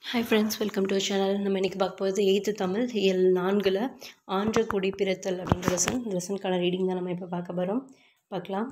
hi friends welcome to channel நம்ம இன்றைக்கி பார்க்க போகிறது எயித்து தமிழ் இயல் நான்கில் ஆன்ற குடி பிறத்தல் அப்படின்ற லெசன் லெசனுக்கான ரீடிங் தான் நம்ம இப்போ பார்க்க போகிறோம் பார்க்கலாம்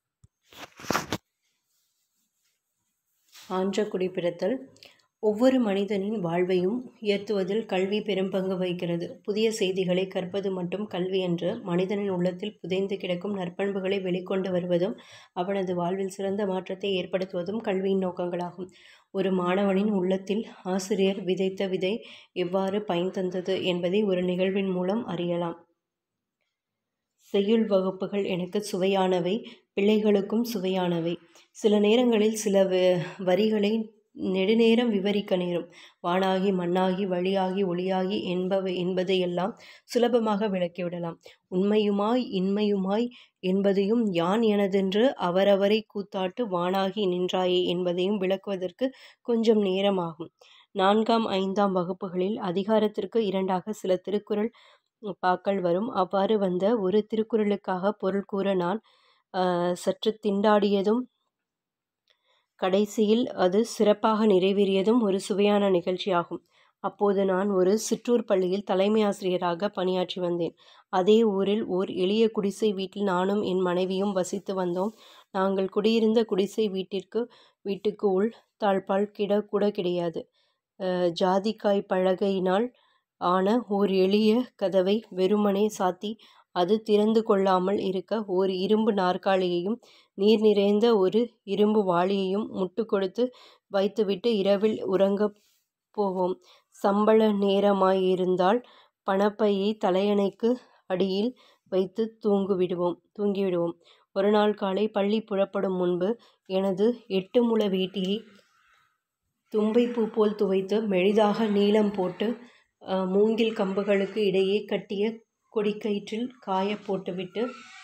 ஆன்ற குடி பிறத்தல் ஒவ்வொரு மனிதனின் வாழ்வையும் உயர்த்துவதில் கல்வி பெரும்பங்கு வகிக்கிறது புதிய செய்திகளை கற்பது மட்டும் கல்வி என்று மனிதனின் உள்ளத்தில் புதைந்து கிடக்கும் நற்பண்புகளை வெளிக்கொண்டு வருவதும் அவனது வாழ்வில் சிறந்த மாற்றத்தை ஏற்படுத்துவதும் கல்வியின் நோக்கங்களாகும் ஒரு மாணவனின் உள்ளத்தில் ஆசிரியர் விதைத்த விதை எவ்வாறு பயன் தந்தது என்பதை ஒரு நிகழ்வின் மூலம் அறியலாம் செய்யுள் வகுப்புகள் எனக்கு சுவையானவை பிள்ளைகளுக்கும் சுவையானவை சில நேரங்களில் சில வரிகளை நெடுநேரம் விவரிக்க நேரும் வானாகி மண்ணாகி வழியாகி ஒளியாகி என்பவை என்பதையெல்லாம் சுலபமாக விளக்கிவிடலாம் உண்மையுமாய் இன்மையுமாய் என்பதையும் யான் எனதென்று அவரவரை கூத்தாட்டு வானாகி நின்றாயே என்பதையும் விளக்குவதற்கு கொஞ்சம் நேரமாகும் நான்காம் ஐந்தாம் வகுப்புகளில் அதிகாரத்திற்கு இரண்டாக சில திருக்குறள் பாக்கள் வரும் அவ்வாறு வந்த ஒரு திருக்குறளுக்காக பொருள் கூற நான் சற்று திண்டாடியதும் கடைசியில் அது சிறப்பாக நிறைவேறியதும் ஒரு சுவையான நிகழ்ச்சியாகும் அப்போது நான் ஒரு சிற்றூர் பள்ளியில் தலைமை ஆசிரியராக பணியாற்றி வந்தேன் அதே ஊரில் ஓர் எளிய குடிசை வீட்டில் நானும் என் மனைவியும் வசித்து வந்தோம் நாங்கள் குடியிருந்த குடிசை வீட்டிற்கு வீட்டுக்கு உள் தாழ்பால் கிட கூட கிடையாது ஜாதிக்காய் பலகையினால் ஆன ஓர் எளிய கதவை வெறுமனே சாத்தி அது திறந்து கொள்ளாமல் இருக்க ஓர் இரும்பு நாற்காலியையும் நீர் நிறைந்த ஒரு இரும்பு வாளியையும் முட்டு கொடுத்து வைத்துவிட்டு இரவில் உறங்கப் போவோம் சம்பள நேரமாயிருந்தால் பணப்பையை தலையணைக்கு அடியில் வைத்து தூங்குவிடுவோம் தூங்கிவிடுவோம் ஒரு நாள் காலை பள்ளி புறப்படும் முன்பு எனது எட்டு முழ வேட்டியை தும்பைப்பூ போல் துவைத்து மெலிதாக நீளம் போட்டு மூங்கில் கம்புகளுக்கு இடையே கட்டிய கொடிக்கயிற்றில் காய போட்டுவிட்டு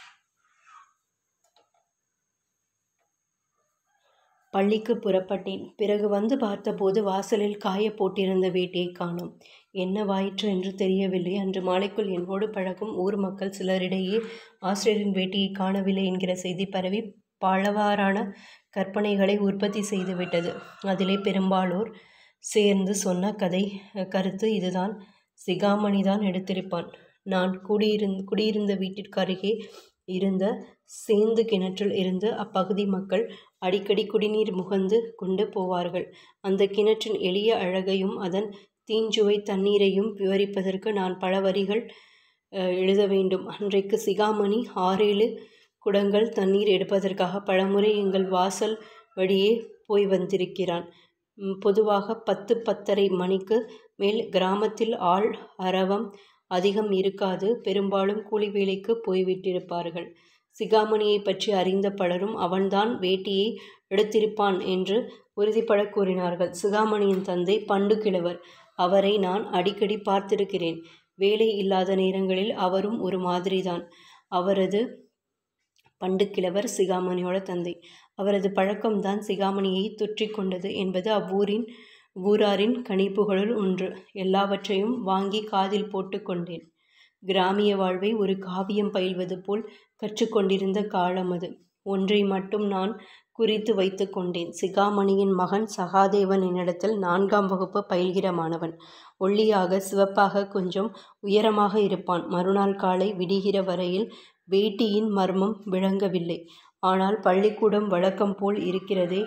பள்ளிக்கு புறப்பட்டேன் பிறகு வந்து பார்த்தபோது வாசலில் காய போட்டிருந்த வேட்டியை காணோம் என்னவாயிற்று என்று தெரியவில்லை அன்று மாலைக்குள் என்னோடு பழகும் ஊர் மக்கள் சிலரிடையே ஆசிரியரின் வேட்டியை காணவில்லை என்கிற செய்தி பரவி பலவாறான கற்பனைகளை உற்பத்தி செய்துவிட்டது அதிலே பெரும்பாலோர் சேர்ந்து சொன்ன கதை கருத்து இதுதான் சிகாமணிதான் எடுத்திருப்பான் நான் குடியிருந் குடியிருந்த வீட்டிற்கு அருகே இருந்த சேந்து கிணற்றில் இருந்து அப்பகுதி மக்கள் அடிக்கடி குடிநீர் முகந்து கொண்டு போவார்கள் அந்த கிணற்றின் எளிய அழகையும் அதன் தீஞ்சுவை தண்ணீரையும் விவரிப்பதற்கு நான் பல வரிகள் எழுத வேண்டும் அன்றைக்கு சிகாமணி ஆறேழு குடங்கள் தண்ணீர் எடுப்பதற்காக பலமுறை எங்கள் வாசல் வழியே போய் வந்திருக்கிறான் பொதுவாக பத்து பத்தரை மணிக்கு மேல் கிராமத்தில் ஆள் அரவம் அதிகம் இருக்காது பெரும்பாலும் கூலி வேலைக்கு போய்விட்டிருப்பார்கள் சிகாமணியை பற்றி அறிந்த பலரும் அவன்தான் வேட்டியை எடுத்திருப்பான் என்று உறுதிப்பட கூறினார்கள் சிகாமணியின் தந்தை பண்டு கிழவர் அவரை நான் அடிக்கடி பார்த்திருக்கிறேன் வேலை இல்லாத நேரங்களில் அவரும் ஒரு மாதிரிதான் அவரது பண்டு கிழவர் சிகாமணியோட தந்தை அவரது பழக்கம்தான் சிகாமணியை தொற்றி கொண்டது என்பது அவ்வூரின் ஊராரின் கணிப்புகளுள் ஒன்று எல்லாவற்றையும் வாங்கி காதில் போட்டு கொண்டேன் கிராமிய வாழ்வை ஒரு காவியம் பயில்வது போல் கற்றுக்கொண்டிருந்த காலம் அது ஒன்றை மட்டும் நான் குறித்து வைத்து கொண்டேன் சிகாமணியின் மகன் சகாதேவன் என்னிடத்தில் நான்காம் வகுப்பு பயில்கிற மாணவன் ஒல்லியாக சிவப்பாக கொஞ்சம் உயரமாக இருப்பான் மறுநாள் காலை விடுகிற வரையில் வேட்டியின் மர்மம் விளங்கவில்லை ஆனால் பள்ளிக்கூடம் வழக்கம் போல் இருக்கிறதே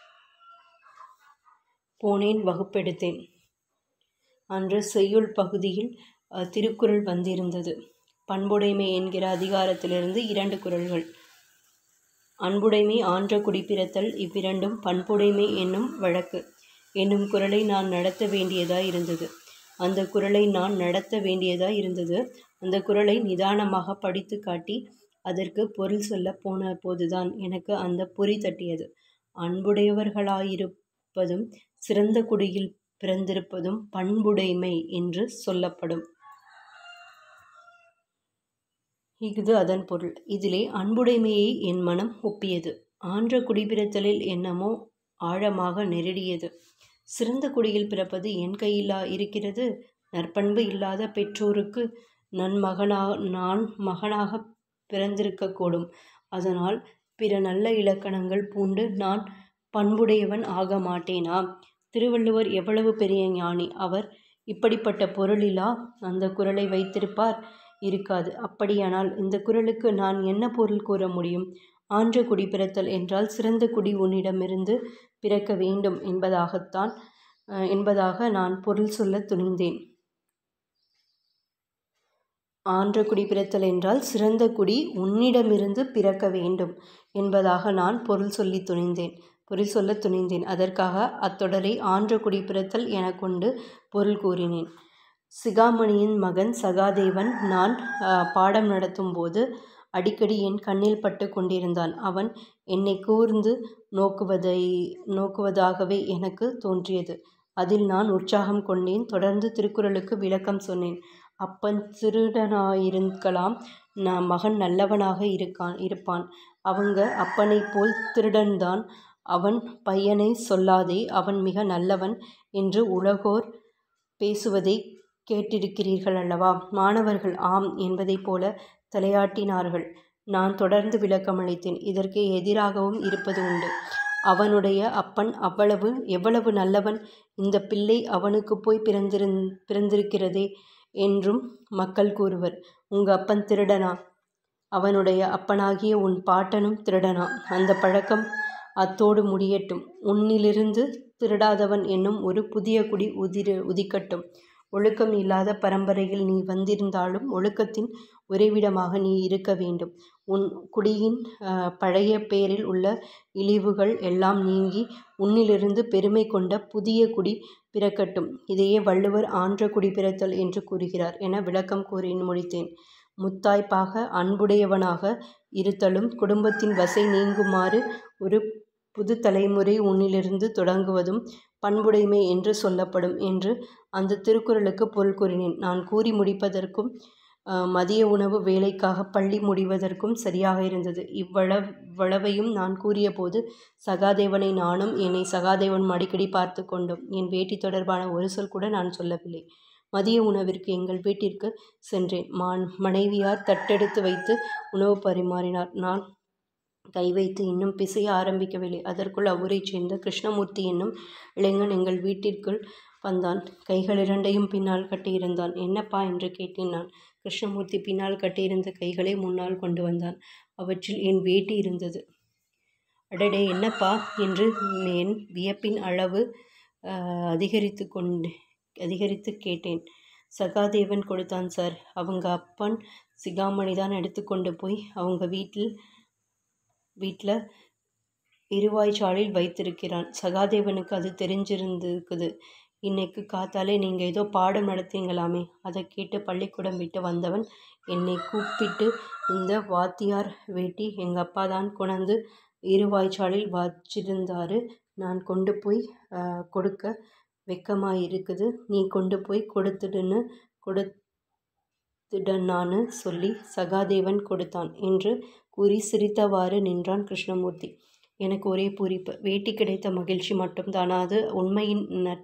போனேன் வகுப்பெடுத்தேன் அன்று செய்யுள் பகுதியில் திருக்குறள் வந்திருந்தது பண்புடைமை என்கிற அதிகாரத்திலிருந்து இரண்டு குரல்கள் அன்புடைமை ஆன்ற குடிப்பிறத்தல் இவ்விரண்டும் பண்புடைமை என்னும் வழக்கு என்னும் குரலை நான் நடத்த வேண்டியதாய் இருந்தது அந்த குரலை நான் நடத்த வேண்டியதாய் இருந்தது அந்த குரலை நிதானமாக படித்து காட்டி அதற்கு பொருள் சொல்ல போன போதுதான் எனக்கு அந்த பொறி தட்டியது அன்புடையவர்களாயிருப்பதும் சிறந்த குடியில் பிறந்திருப்பதும் பண்புடைமை என்று சொல்லப்படும் இஃது அதன் பொருள் இதிலே அன்புடைமையை என் மனம் ஒப்பியது ஆன்ற குடிபிறத்தலில் என்னமோ ஆழமாக நெருடியது சிறந்த குடியில் பிறப்பது என் கையிலா இருக்கிறது நற்பண்பு இல்லாத பெற்றோருக்கு நன்மகனாக நான் மகனாக பிறந்திருக்கக்கூடும் அதனால் பிற நல்ல இலக்கணங்கள் பூண்டு நான் பண்புடையவன் ஆக மாட்டேனா திருவள்ளுவர் எவ்வளவு பெரிய ஞானி அவர் இப்படிப்பட்ட பொருளிலா அந்த குறளை வைத்திருப்பார் இருக்காது அப்படியானால் இந்த குறளுக்கு நான் என்ன பொருள் கூற முடியும் ஆன்ற குடி பிறத்தல் என்றால் சிறந்த குடி உன்னிடமிருந்து பிறக்க வேண்டும் என்பதாகத்தான் என்பதாக நான் பொருள் சொல்ல துணிந்தேன் ஆன்ற குடி பிறத்தல் என்றால் சிறந்த குடி உன்னிடமிருந்து பிறக்க வேண்டும் என்பதாக நான் பொருள் சொல்லி துணிந்தேன் பொருள் சொல்ல துணிந்தேன் அதற்காக அத்தொடரை ஆன்ற குடி பிறத்தல் என கொண்டு பொருள் கூறினேன் சிகாமணியின் மகன் சகாதேவன் நான் பாடம் நடத்தும் போது அடிக்கடி என் கண்ணில் பட்டு கொண்டிருந்தான் அவன் என்னை கூர்ந்து நோக்குவதை நோக்குவதாகவே எனக்கு தோன்றியது அதில் நான் உற்சாகம் கொண்டேன் தொடர்ந்து திருக்குறளுக்கு விளக்கம் சொன்னேன் அப்பன் திருடனாயிருக்கலாம் நான் மகன் நல்லவனாக இருக்கான் இருப்பான் அவங்க அப்பனைப் போல் திருடன்தான் அவன் பையனை சொல்லாதே அவன் மிக நல்லவன் என்று உலகோர் பேசுவதை கேட்டிருக்கிறீர்கள் அல்லவா மாணவர்கள் ஆம் என்பதைப் போல தலையாட்டினார்கள் நான் தொடர்ந்து விளக்கமளித்தேன் இதற்கு எதிராகவும் இருப்பது உண்டு அவனுடைய அப்பன் அவ்வளவு எவ்வளவு நல்லவன் இந்த பிள்ளை அவனுக்கு போய் பிறந்திருந் பிறந்திருக்கிறதே என்றும் மக்கள் கூறுவர் உங்க அப்பன் திருடனா அவனுடைய அப்பனாகிய உன் பாட்டனும் திருடனா அந்த பழக்கம் அத்தோடு முடியட்டும் உன்னிலிருந்து திருடாதவன் என்னும் ஒரு புதிய குடி உதிர உதிக்கட்டும் ஒழுக்கம் இல்லாத பரம்பரையில் நீ வந்திருந்தாலும் ஒழுக்கத்தின் உறைவிடமாக நீ இருக்க வேண்டும் உன் குடியின் பழைய பேரில் உள்ள இழிவுகள் எல்லாம் நீங்கி உன்னிலிருந்து பெருமை கொண்ட புதிய குடி பிறக்கட்டும் இதையே வள்ளுவர் ஆன்ற குடி பிறத்தல் என்று கூறுகிறார் என விளக்கம் கூறி முடித்தேன் முத்தாய்ப்பாக அன்புடையவனாக இருத்தலும் குடும்பத்தின் வசை நீங்குமாறு ஒரு புது தலைமுறை உன்னிலிருந்து தொடங்குவதும் பண்புடைமை என்று சொல்லப்படும் என்று அந்த திருக்குறளுக்கு பொருள் கூறினேன் நான் கூறி முடிப்பதற்கும் மதிய உணவு வேலைக்காக பள்ளி முடிவதற்கும் சரியாக இருந்தது இவ்வளவையும் நான் கூறியபோது சகாதேவனை நானும் என்னை சகாதேவனும் அடிக்கடி பார்த்து கொண்டோம் என் வேட்டி தொடர்பான ஒரு சொல் கூட நான் சொல்லவில்லை மதிய உணவிற்கு எங்கள் வீட்டிற்கு சென்றேன் மான் மனைவியார் தட்டெடுத்து வைத்து உணவு பரிமாறினார் நான் கை வைத்து இன்னும் பிசைய ஆரம்பிக்கவில்லை அதற்குள் அவ்வூரைச் சேர்ந்த கிருஷ்ணமூர்த்தி என்னும் இளைஞன் எங்கள் வீட்டிற்குள் வந்தான் கைகள் இரண்டையும் பின்னால் கட்டியிருந்தான் என்னப்பா என்று கேட்டேன் நான் கிருஷ்ணமூர்த்தி பின்னால் கட்டியிருந்த கைகளை முன்னால் கொண்டு வந்தான் அவற்றில் என் வேட்டி இருந்தது அடடே என்னப்பா என்று என் வியப்பின் அளவு அதிகரித்து கொண்டு அதிகரித்து கேட்டேன் சகாதேவன் கொடுத்தான் சார் அவங்க அப்பன் சிகாமணி தான் எடுத்துக்கொண்டு போய் அவங்க வீட்டில் வீட்டில் இருவாய்ச்சாலில் வைத்திருக்கிறான் சகாதேவனுக்கு அது தெரிஞ்சிருந்துக்குது இன்னைக்கு காத்தாலே நீங்கள் ஏதோ பாடம் நடத்தீங்களாமே அதை கேட்டு பள்ளிக்கூடம் விட்டு வந்தவன் என்னை கூப்பிட்டு இந்த வாத்தியார் வேட்டி எங்கள் அப்பா தான் கொண்டாந்து இருவாய்ச்சாலில் வச்சிருந்தாரு நான் கொண்டு போய் கொடுக்க வெக்கமாக இருக்குது நீ கொண்டு போய் கொடுத்துடுன்னு கொடுத்துடனான்னு சொல்லி சகாதேவன் கொடுத்தான் என்று கூறி சிரித்தவாறு நின்றான் கிருஷ்ணமூர்த்தி எனக்கு ஒரே பூரிப்பு வேட்டி கிடைத்த மகிழ்ச்சி மட்டும்தானா அது உண்மையின்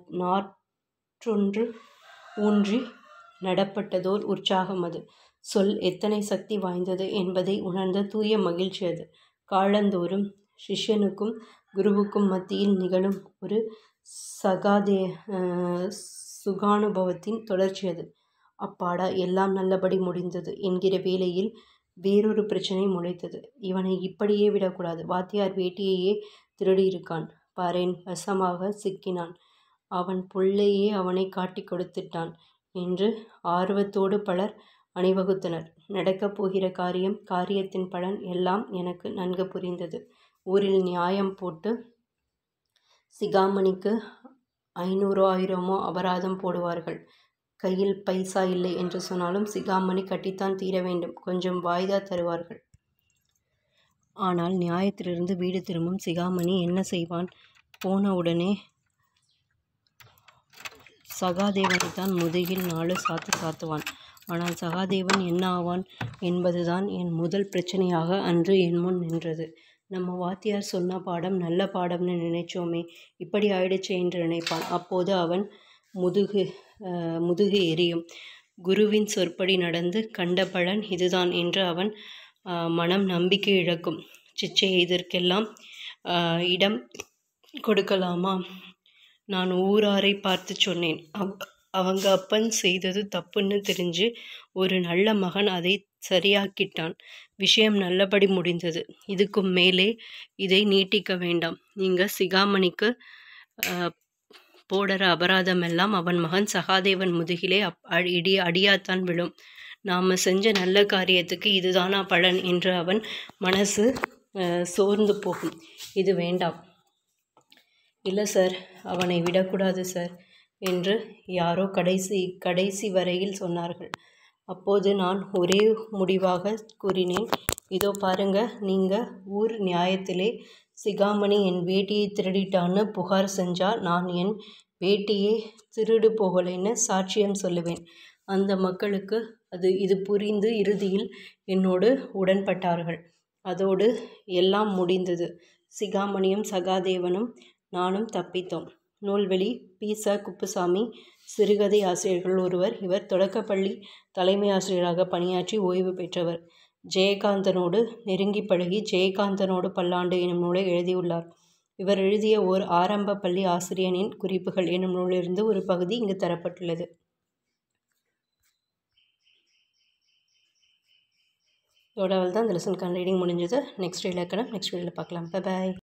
நாற்றொன்று ஊன்றி நடப்பட்டதோர் உற்சாகம் அது சொல் எத்தனை சக்தி வாய்ந்தது என்பதை உணர்ந்த தூய மகிழ்ச்சி அது காலந்தோறும் சிஷ்யனுக்கும் குருவுக்கும் மத்தியில் நிகழும் ஒரு சகாதே சுகானுபவத்தின் தொடர்ச்சி அது அப்பாடா எல்லாம் நல்லபடி முடிந்தது என்கிற வேளையில் வேறொரு பிரச்சனை முளைத்தது இவனை இப்படியே விடக்கூடாது வாத்தியார் வேட்டியையே திருடியிருக்கான் பாரேன் வசமாக சிக்கினான் அவன் புள்ளையே அவனை காட்டி கொடுத்துட்டான் என்று ஆர்வத்தோடு பலர் அணிவகுத்தனர் நடக்கப் போகிற காரியம் காரியத்தின் பலன் எல்லாம் எனக்கு நன்கு புரிந்தது ஊரில் நியாயம் போட்டு சிகாமணிக்கு ஐநூறோ ஆயிரமோ அபராதம் போடுவார்கள் கையில் பைசா இல்லை என்று சொன்னாலும் சிகாமணி கட்டித்தான் தீர வேண்டும் கொஞ்சம் வாய்தா தருவார்கள் ஆனால் நியாயத்திலிருந்து வீடு திரும்பும் சிகாமணி என்ன செய்வான் போன உடனே சகாதேவனைத்தான் முதுகில் நாலு சாத்து சாத்துவான் ஆனால் சகாதேவன் என்ன ஆவான் என்பதுதான் என் முதல் பிரச்சனையாக அன்று என் முன் நின்றது நம்ம வாத்தியார் சொன்ன பாடம் நல்ல பாடம்னு நினைச்சோமே இப்படி ஆயிடுச்சே என்று நினைப்பான் அப்போது அவன் முதுகு முதுகு எரியும் குருவின் சொற்படி நடந்து கண்ட பலன் இதுதான் என்று அவன் மனம் நம்பிக்கை இழக்கும் சிச்சை இதற்கெல்லாம் இடம் கொடுக்கலாமா நான் ஊராரை பார்த்து சொன்னேன் அவ் அவங்க அப்பன் செய்தது தப்புன்னு தெரிஞ்சு ஒரு நல்ல மகன் அதை சரியாக்கிட்டான் விஷயம் நல்லபடி முடிந்தது இதுக்கும் மேலே இதை நீட்டிக்க வேண்டாம் நீங்கள் சிகாமணிக்கு போடுற அபராதமெல்லாம் அவன் மகன் சகாதேவன் முதுகிலே அப் இடி அடியாத்தான் விழும் நாம் செஞ்ச நல்ல காரியத்துக்கு இதுதானா பலன் என்று அவன் மனசு சோர்ந்து போகும் இது வேண்டாம் இல்லை சார் அவனை விடக்கூடாது சார் என்று யாரோ கடைசி கடைசி வரையில் சொன்னார்கள் அப்போது நான் ஒரே முடிவாக கூறினேன் இதோ பாருங்க நீங்கள் ஊர் நியாயத்திலே சிகாமணி என் வேட்டியை திருடிட்டான்னு புகார் செஞ்சால் நான் என் வேட்டியே திருடு போகலைன்னு சாட்சியம் சொல்லுவேன் அந்த மக்களுக்கு அது இது புரிந்து இறுதியில் என்னோடு உடன்பட்டார்கள் அதோடு எல்லாம் முடிந்தது சிகாமணியும் சகாதேவனும் நானும் தப்பித்தோம் நூல்வெளி பி ச குப்புசாமி சிறுகதை ஆசிரியர்கள் ஒருவர் இவர் தொடக்கப்பள்ளி தலைமை ஆசிரியராக பணியாற்றி ஓய்வு பெற்றவர் ஜெயகாந்தனோடு நெருங்கி பழகி ஜெயகாந்தனோடு பல்லாண்டு எனும் நூலை எழுதியுள்ளார் இவர் எழுதிய ஓர் ஆரம்ப பள்ளி ஆசிரியனின் குறிப்புகள் எனும் நூலிலிருந்து ஒரு பகுதி இங்கு தரப்பட்டுள்ளது இதோட தான் இந்த லெசனுக்கான ரீடிங் முடிஞ்சது நெக்ஸ்ட் இலக்கணம் நெக்ஸ்ட் வீடியோவில் பார்க்கலாம் பாய்